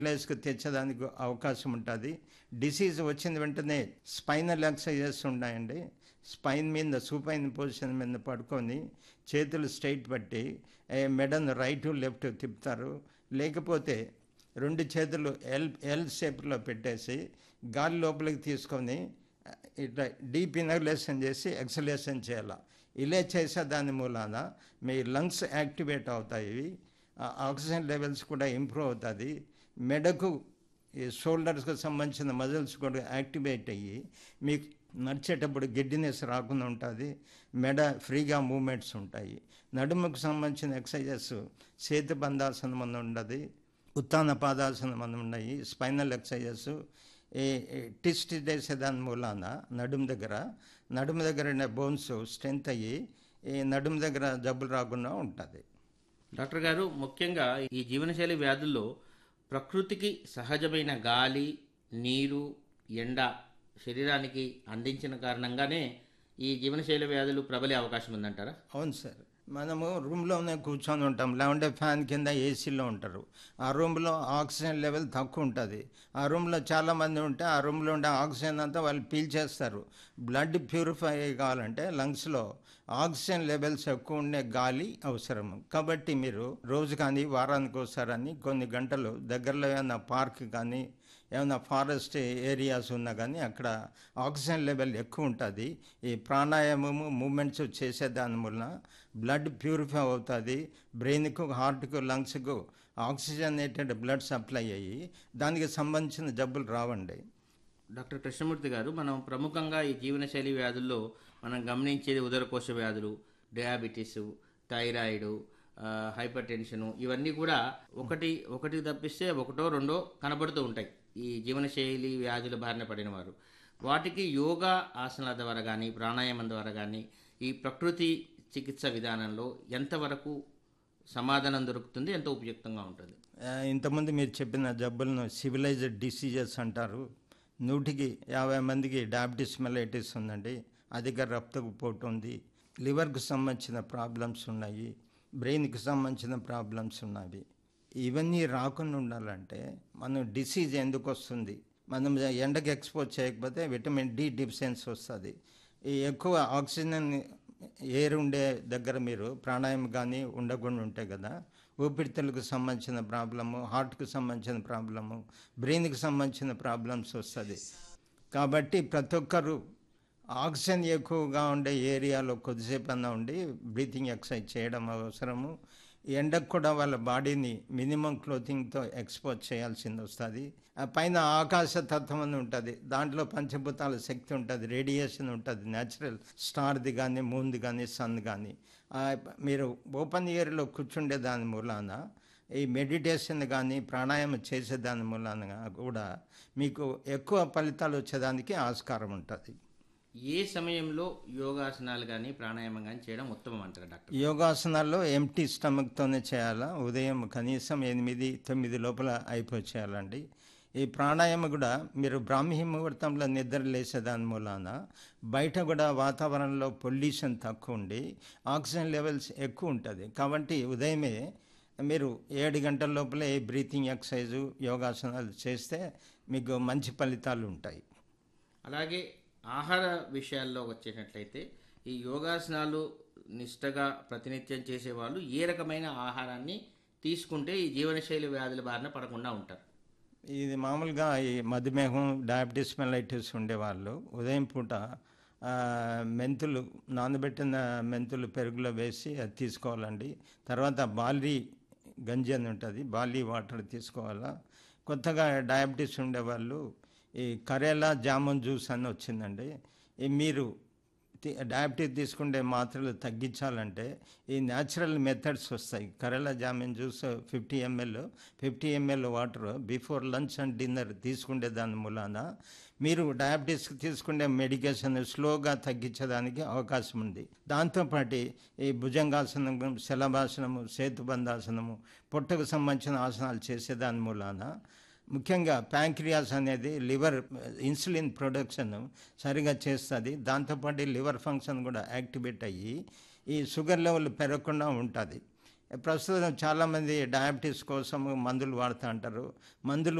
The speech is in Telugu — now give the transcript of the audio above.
ప్లేస్కి తెచ్చేదానికి అవకాశం ఉంటుంది డిసీజ్ వచ్చిన వెంటనే స్పైనల్ ఎక్సర్సైజెస్ ఉన్నాయండి స్పైన్ మీద సూపైన్ పొజిషన్ మీద పడుకొని చేతులు స్ట్రైట్ పట్టి ఏ, మెడను రైట్ లెఫ్ట్ తిప్పుతారు లేకపోతే రెండు చేతులు ఎల్ ఎల్ షేప్లో పెట్టేసి గాలి లోపలికి తీసుకొని ఆ, ఇట్లా డీప్ ఇనర్లేషన్ చేసి ఎక్సలేషన్ చేయాలి ఇలా చేసే దాని మూలాన మీ లంగ్స్ యాక్టివేట్ అవుతాయి ఆ ఆక్సిజన్ లెవెల్స్ కూడా ఇంప్రూవ్ అవుతుంది మెడకు ఈ షోల్డర్స్కి సంబంధించిన మజిల్స్ కూడా యాక్టివేట్ అయ్యి మీకు నడిచేటప్పుడు గిడ్డినెస్ రాకుండా ఉంటుంది మెడ ఫ్రీగా మూమెంట్స్ ఉంటాయి నడుముకు సంబంధించిన ఎక్సర్సైజెస్ చేతి బంధాసనం అని ఉండదు ఉత్తాన పాదాసనం అని ఉన్నాయి స్పైనల్ ఎక్సర్సైజెస్ ఈ ఈ టిస్ట్ చేసే దాని మూలాన నడుము దగ్గర నడుము దగ్గర ఉండే బోన్స్ స్ట్రెంత్ అయ్యి ఈ నడుము దగ్గర జబ్బులు రాకుండా ఉంటుంది డాక్టర్ గారు ముఖ్యంగా ఈ జీవనశైలి వ్యాధుల్లో ప్రకృతికి సహజమైన గాలి నీరు ఎండ శరీరానికి అందించిన కారణంగానే ఈ జీవనశైలి వ్యాధులు ప్రబలే అవకాశం ఉందంటారా అవును సార్ మనము రూమ్లోనే కూర్చొని ఉంటాం లేకుంటే ఫ్యాన్ కింద ఏసీలో ఉంటారు ఆ రూమ్లో ఆక్సిజన్ లెవెల్ తక్కువ ఉంటుంది ఆ రూమ్లో చాలామంది ఉంటే ఆ రూమ్లో ఉండే ఆక్సిజన్ అంతా వాళ్ళు పీల్చేస్తారు బ్లడ్ ప్యూరిఫై కావాలంటే లంగ్స్లో ఆక్సిజన్ లెవెల్స్ ఎక్కువ ఉండే గాలి అవసరం కాబట్టి మీరు రోజు కానీ వారానికి ఒకసారి కొన్ని గంటలు దగ్గరలో ఏమైనా పార్క్ కానీ ఏమైనా ఫారెస్ట్ ఏరియాస్ ఉన్నా కానీ అక్కడ ఆక్సిజన్ లెవెల్ ఎక్కువ ఉంటుంది ఈ ప్రాణాయామము మూమెంట్స్ చేసే దాని వలన బ్లడ్ ప్యూరిఫై అవుతుంది బ్రెయిన్కు హార్ట్కు లంగ్స్కు ఆక్సిజనేటెడ్ బ్లడ్ సప్లై అయ్యి దానికి సంబంధించిన జబ్బులు రావండి డాక్టర్ కృష్ణమూర్తి గారు మనం ప్రముఖంగా ఈ జీవనశైలి వ్యాధుల్లో మనం గమనించేది ఉదరకోశ వ్యాధులు డయాబెటీస్ థైరాయిడ్ హైపర్ టెన్షను ఇవన్నీ కూడా ఒకటి ఒకటి తప్పిస్తే ఒకటో రెండో కనబడుతూ ఉంటాయి ఈ జీవనశైలి వ్యాధుల బారిన పడిన వారు వాటికి యోగా ఆసనాల ద్వారా కానీ ప్రాణాయామం ద్వారా కానీ ఈ ప్రకృతి చికిత్స విధానంలో ఎంతవరకు సమాధానం దొరుకుతుంది ఎంత ఉపయుక్తంగా ఉంటుంది ఆ, ఇంతకుముందు మీరు చెప్పిన జబ్బులను సివిలైజ్డ్ డిసీజెస్ అంటారు నూటికి యాభై మందికి డయాబెటీస్ మెలైటిస్ ఉందండి అధిక రక్తపోటు ఉంది లివర్కి సంబంధించిన ప్రాబ్లమ్స్ ఉన్నాయి బ్రెయిన్కి సంబంధించిన ప్రాబ్లమ్స్ ఉన్నాయి ఇవన్నీ రాకుండా ఉండాలంటే మనం డిసీజ్ ఎందుకు వస్తుంది మనం ఎండకి ఎక్స్పోజ్ చేయకపోతే విటమిన్ డి డిఫిషియన్సీ వస్తుంది ఈ ఎక్కువ ఆక్సిజన్ ఎయిర్ ఉండే దగ్గర మీరు ప్రాణాయామం కానీ ఉండకుండా ఉంటాయి కదా ఊపిరితిత్తులకు సంబంధించిన ప్రాబ్లము హార్ట్కి సంబంధించిన ప్రాబ్లము బ్రెయిన్కి సంబంధించిన ప్రాబ్లమ్స్ వస్తుంది కాబట్టి ప్రతి ఒక్కరు ఆక్సిజన్ ఎక్కువగా ఉండే ఏరియాలో కొద్దిసేపు అన్నా ఉండి బ్రీతింగ్ ఎక్సర్సైజ్ చేయడం అవసరము ఎండకు కూడా వాళ్ళ బాడీని మినిమం క్లోతింగ్తో ఎక్స్పోజ్ చేయాల్సింది వస్తుంది ఆ పైన ఆకాశ తత్వం అని ఉంటుంది దాంట్లో పంచభూతాల శక్తి ఉంటుంది రేడియేషన్ ఉంటుంది న్యాచురల్ స్టార్ది కానీ మూన్ది కానీ సన్ కానీ మీరు ఓపెన్ ఇయర్లో కూర్చుండే దాని మూలాన ఈ మెడిటేషన్ కానీ ప్రాణాయామం చేసే దాని మూలాన కూడా మీకు ఎక్కువ ఫలితాలు వచ్చేదానికి ఆస్కారం ఉంటుంది ఏ సమయంలో యోగాసనాలు కానీ ప్రాణాయామం కానీ చేయడం ఉత్తమం అంటారు డాక్టర్ యోగాసనాల్లో ఎంటీ స్టమక్తోనే చేయాలా ఉదయం కనీసం ఎనిమిది తొమ్మిది లోపల అయిపోయి చేయాలండి ఈ ప్రాణాయామం కూడా మీరు బ్రాహ్మీ ముహూర్తంలో నిద్ర లేసేదాని మూలాన బయట కూడా వాతావరణంలో పొల్యూషన్ తక్కువ ఉండి ఆక్సిజన్ లెవెల్స్ ఎక్కువ ఉంటుంది కాబట్టి ఉదయమే మీరు ఏడు గంటల లోపలే బ్రీతింగ్ ఎక్సర్సైజు యోగాసనాలు చేస్తే మీకు మంచి ఫలితాలు ఉంటాయి అలాగే ఆహార విషయాల్లో వచ్చేటట్లయితే ఈ యోగాసనాలు నిష్టగా ప్రతినిత్యం చేసేవాళ్ళు ఏ రకమైన ఆహారాన్ని తీసుకుంటే ఈ జీవనశైలి వ్యాధుల బారిన పడకుండా ఉంటారు ఇది మామూలుగా ఈ మధుమేహం డయాబెటీస్ మెలైటిస్ ఉండేవాళ్ళు ఉదయం పూట ఆ, మెంతులు నానబెట్టిన మెంతులు పెరుగులో వేసి అది తీసుకోవాలండి తర్వాత బాలి గంజి అని ఉంటుంది బాలి వాటర్ తీసుకోవాలా కొత్తగా డయాబెటీస్ ఉండేవాళ్ళు ఈ కరేలా జామున్ జ్యూస్ అని వచ్చిందండి ఈ మీరు తి- డయాబెటీస్ తీసుకుంటే మాత్రలు తగ్గించాలంటే ఈ న్యాచురల్ మెథడ్స్ వస్తాయి karela jamun juice fifty ML fifty ML water before lunch and dinner తీసుకునే దాని మూలాన మీరు డయాబెటీస్కి తీసుకునే మెడికేషన్ స్లోగా తగ్గించడానికి అవకాశం ఉంది దాంతోపాటు ఈ భుజంగాసనం శలభాసనము సేతుబంధాసనము పొట్టకు సంబంధించిన ఆసనాలు చేసే దాని మూలాన ముఖ్యంగా ప్యాంక్రియాస్ అనేది లివర్ ఇన్సులిన్ ప్రొడక్షన్ సరిగా చేస్తుంది దాంతోపాటు లివర్ ఫంక్షన్ కూడా యాక్టివేట్ అయ్యి ఈ షుగర్ లెవెల్ పెరగకుండా ఉంటుంది ప్రస్తుతం చాలామంది డయాబెటీస్ కోసం మందులు వాడుతూ అంటారు మందులు